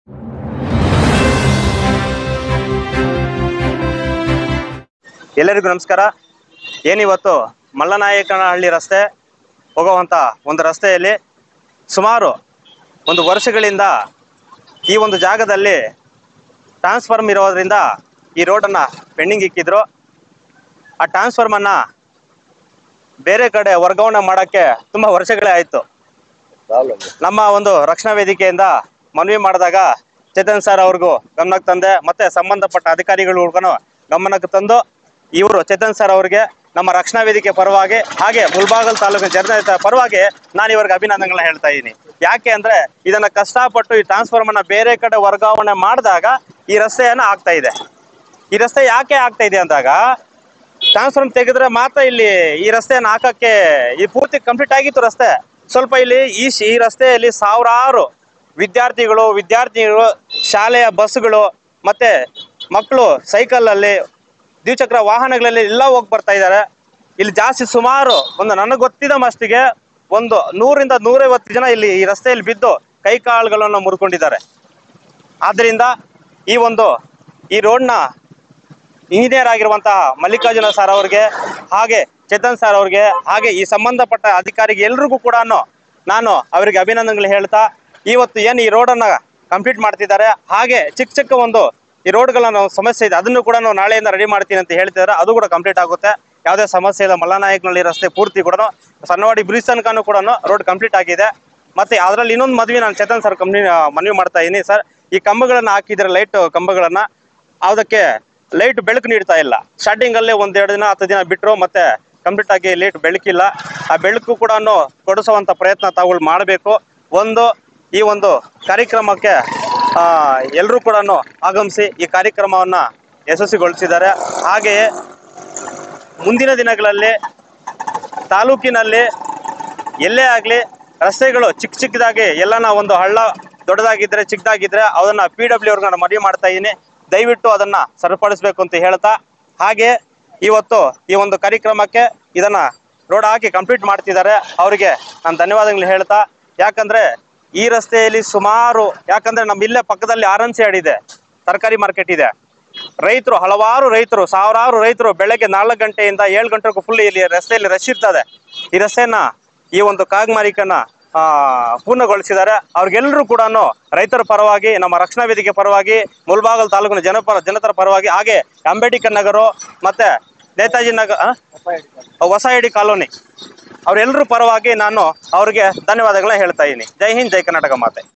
ಎಲ್ಲರಿಗೂ ನಮಸ್ಕಾರ ಏನಿವತ್ತು ಮಲ್ಲನಾಯಕನಹಳ್ಳಿ ರಸ್ತೆ ಹೋಗುವಂಥ ಒಂದು ರಸ್ತೆಯಲ್ಲಿ ಸುಮಾರು ಒಂದು ವರ್ಷಗಳಿಂದ ಈ ಒಂದು ಜಾಗದಲ್ಲಿ ಟ್ರಾನ್ಸ್ಫಾರ್ಮ್ ಇರೋದ್ರಿಂದ ಈ ರೋಡನ್ನು ಪೆಂಡಿಂಗ್ ಇಕ್ಕಿದ್ರು ಆ ಟ್ರಾನ್ಸ್ಫಾರ್ಮನ್ನು ಬೇರೆ ಕಡೆ ವರ್ಗಾವಣೆ ಮಾಡೋಕ್ಕೆ ತುಂಬ ವರ್ಷಗಳೇ ಆಯಿತು ನಮ್ಮ ಒಂದು ರಕ್ಷಣಾ ವೇದಿಕೆಯಿಂದ ಮನವಿ ಮಾಡಿದಾಗ ಚೇತನ್ ಸರ್ ಅವ್ರಿಗೂ ಗಮನಕ್ಕೆ ತಂದೆ ಮತ್ತೆ ಸಂಬಂಧಪಟ್ಟ ಅಧಿಕಾರಿಗಳು ಗಮನಕ್ಕೆ ತಂದು ಇವರು ಚೇತನ್ ಸರ್ ಅವರಿಗೆ ನಮ್ಮ ರಕ್ಷಣಾ ವೇದಿಕೆ ಪರವಾಗಿ ಹಾಗೆ ಮುಲ್ಬಾಗಲ್ ತಾಲೂಕಿನ ಜನತೆ ಪರವಾಗಿ ನಾನು ಇವ್ರಿಗೆ ಅಭಿನಂದನೆಗಳನ್ನ ಹೇಳ್ತಾ ಇದ್ದೀನಿ ಯಾಕೆ ಅಂದ್ರೆ ಇದನ್ನ ಕಷ್ಟಪಟ್ಟು ಈ ಟ್ರಾನ್ಸ್ಫಾರ್ಮರ್ನ ಬೇರೆ ಕಡೆ ವರ್ಗಾವಣೆ ಮಾಡಿದಾಗ ಈ ರಸ್ತೆಯನ್ನ ಆಗ್ತಾ ಇದೆ ಈ ರಸ್ತೆ ಯಾಕೆ ಆಗ್ತಾ ಇದೆ ಅಂದಾಗ ಟ್ರಾನ್ಸ್ಫಾರ್ಮ್ ತೆಗೆದ್ರೆ ಮಾತ್ರ ಇಲ್ಲಿ ಈ ರಸ್ತೆಯನ್ನು ಹಾಕಕ್ಕೆ ಈ ಪೂರ್ತಿ ಕಂಪ್ಲೀಟ್ ಆಗಿತ್ತು ರಸ್ತೆ ಸ್ವಲ್ಪ ಇಲ್ಲಿ ಈ ಶ್- ಈ ರಸ್ತೆಯಲ್ಲಿ ಸಾವಿರಾರು ವಿದ್ಯಾರ್ಥಿಗಳು ವಿದ್ಯಾರ್ಥಿಗಳು ಶಾಲೆಯ ಬಸ್ಗಳು ಮತ್ತೆ ಮಕ್ಕಳು ಸೈಕಲಲ್ಲಿ ದ್ವಿಚಕ್ರ ವಾಹನಗಳಲ್ಲಿ ಎಲ್ಲ ಹೋಗಿ ಬರ್ತಾ ಇದ್ದಾರೆ ಇಲ್ಲಿ ಜಾಸ್ತಿ ಸುಮಾರು ಒಂದು ನನಗೆ ಗೊತ್ತಿದ್ದ ಮಷ್ಟಿಗೆ ಒಂದು ನೂರಿಂದ ನೂರೈವತ್ತು ಜನ ಇಲ್ಲಿ ಈ ರಸ್ತೆಯಲ್ಲಿ ಬಿದ್ದು ಕೈ ಕಾಳುಗಳನ್ನು ಮುರ್ಕೊಂಡಿದ್ದಾರೆ ಆದ್ದರಿಂದ ಈ ಒಂದು ಈ ರೋಡ್ನ ಇಂಜಿನಿಯರ್ ಆಗಿರುವಂತಹ ಮಲ್ಲಿಕಾರ್ಜುನ ಸರ್ ಅವ್ರಿಗೆ ಹಾಗೆ ಚೇತನ್ ಸರ್ ಅವ್ರಿಗೆ ಹಾಗೆ ಈ ಸಂಬಂಧಪಟ್ಟ ಅಧಿಕಾರಿಗೆ ಎಲ್ರಿಗೂ ಕೂಡ ನಾನು ಅವರಿಗೆ ಅಭಿನಂದನೆಗಳು ಹೇಳ್ತಾ ಇವತ್ತು ಏನು ಈ ರೋಡನ್ನ ಕಂಪ್ಲೀಟ್ ಮಾಡ್ತಿದ್ದಾರೆ ಹಾಗೆ ಚಿಕ್ಕ ಚಿಕ್ಕ ಒಂದು ಈ ರೋಡ್ಗಳನ್ನ ಸಮಸ್ಯೆ ಇದೆ ಅದನ್ನು ಕೂಡ ನಾವು ನಾಳೆಯಿಂದ ರೆಡಿ ಮಾಡ್ತೀನಿ ಅಂತ ಹೇಳ್ತಿದ್ದಾರೆ ಅದು ಕೂಡ ಕಂಪ್ಲೀಟ್ ಆಗುತ್ತೆ ಯಾವುದೇ ಸಮಸ್ಯೆ ಇಲ್ಲ ಮಲ್ಲನಾಯಕನಲ್ಲಿ ರಸ್ತೆ ಪೂರ್ತಿ ಕೂಡ ಸಣ್ಣವಾಡಿ ಬ್ರಿಡ್ಜ್ ತನಕನೂ ಕೂಡ ರೋಡ್ ಕಂಪ್ಲೀಟ್ ಆಗಿದೆ ಮತ್ತೆ ಅದರಲ್ಲಿ ಇನ್ನೊಂದು ಮದ್ವೆ ನಾನು ಚೇತನ್ ಸರ್ ಕಂಪ್ನಿ ಮನವಿ ಮಾಡ್ತಾ ಇದ್ದೀನಿ ಸರ್ ಈ ಕಂಬಗಳನ್ನ ಹಾಕಿದ್ರೆ ಲೈಟ್ ಕಂಬಗಳನ್ನ ಅದಕ್ಕೆ ಲೈಟ್ ಬೆಳಕು ನೀಡ್ತಾ ಇಲ್ಲ ಸ್ಟಾರ್ಟಿಂಗ್ ಅಲ್ಲೇ ಒಂದ್ ಎರಡು ದಿನ ಹತ್ತು ದಿನ ಬಿಟ್ಟರು ಮತ್ತೆ ಕಂಪ್ಲೀಟ್ ಆಗಿ ಲೈಟ್ ಬೆಳಕಿಲ್ಲ ಆ ಬೆಳಕು ಕೂಡ ಕೊಡಿಸುವಂತ ಪ್ರಯತ್ನ ತಾವುಗಳು ಮಾಡಬೇಕು ಒಂದು ಈ ಒಂದು ಕಾರ್ಯಕ್ರಮಕ್ಕೆ ಎಲ್ಲರೂ ಕೂಡ ಆಗಮಿಸಿ ಈ ಕಾರ್ಯಕ್ರಮವನ್ನ ಯಶಸ್ವಿಗೊಳಿಸಿದ್ದಾರೆ ಹಾಗೆಯೇ ಮುಂದಿನ ದಿನಗಳಲ್ಲಿ ತಾಲೂಕಿನಲ್ಲಿ ಎಲ್ಲೇ ಆಗಲಿ ರಸ್ತೆಗಳು ಚಿಕ್ಕ ಚಿಕ್ಕದಾಗಿ ಎಲ್ಲನ ಒಂದು ಹಳ್ಳ ದೊಡ್ಡದಾಗಿದ್ರೆ ಚಿಕ್ಕದಾಗಿದ್ರೆ ಅದನ್ನ ಪಿ ಡಬ್ಲ್ಯೂ ಅವ್ರಿಗೆ ನಾನು ಮನವಿ ಮಾಡ್ತಾ ಇದ್ದೀನಿ ದಯವಿಟ್ಟು ಅದನ್ನ ಸರಿಪಡಿಸ್ಬೇಕು ಅಂತ ಹೇಳ್ತಾ ಹಾಗೆ ಇವತ್ತು ಈ ಒಂದು ಕಾರ್ಯಕ್ರಮಕ್ಕೆ ಇದನ್ನ ರೋಡ್ ಹಾಕಿ ಕಂಪ್ಲೀಟ್ ಮಾಡ್ತಿದ್ದಾರೆ ಅವರಿಗೆ ನಾನು ಧನ್ಯವಾದಗಳು ಹೇಳ್ತಾ ಯಾಕಂದ್ರೆ ಈ ರಸ್ತೆಯಲ್ಲಿ ಸುಮಾರು ಯಾಕಂದ್ರೆ ನಮ್ಮ ಇಲ್ಲೇ ಪಕ್ಕದಲ್ಲಿ ಆರ್ ಎನ್ ಸಿ ಇದೆ ತರಕಾರಿ ಮಾರ್ಕೆಟ್ ಇದೆ ರೈತರು ಹಲವಾರು ರೈತರು ಸಾವಿರಾರು ರೈತರು ಬೆಳಗ್ಗೆ ನಾಲ್ಕು ಗಂಟೆಯಿಂದ ಏಳು ಗಂಟೆಗೂ ಫುಲ್ ಇಲ್ಲಿ ರಸ್ತೆಯಲ್ಲಿ ರಶ್ ಇರ್ತದೆ ಈ ರಸ್ತೆಯನ್ನ ಈ ಒಂದು ಕಾಗ್ಮಾರಿಕನ್ನ ಆ, ಪೂರ್ಣಗೊಳಿಸಿದ್ದಾರೆ ಅವ್ರಿಗೆಲ್ಲರೂ ಕೂಡ ರೈತರ ಪರವಾಗಿ ನಮ್ಮ ರಕ್ಷಣಾ ವೇದಿಕೆ ಪರವಾಗಿ ಮುಲ್ಬಾಗಲ್ ತಾಲೂಕಿನ ಜನಪರ ಜನತರ ಪರವಾಗಿ ಹಾಗೆ ಅಂಬೇಡ್ಕರ್ ನಗರ ಮತ್ತೆ ನೇತಾಜಿ ನಗರ ಹೊಸ ಎಡಿ ಕಾಲೋನಿ ಅವರೆಲ್ಲರೂ ಪರವಾಗಿ ನಾನು ಅವ್ರಿಗೆ ಧನ್ಯವಾದಗಳನ್ನ ಹೇಳ್ತಾ ಇದ್ದೀನಿ ಜೈ ಹಿಂದ್ ಜೈ ಕರ್ನಾಟಕ ಮಾತೆ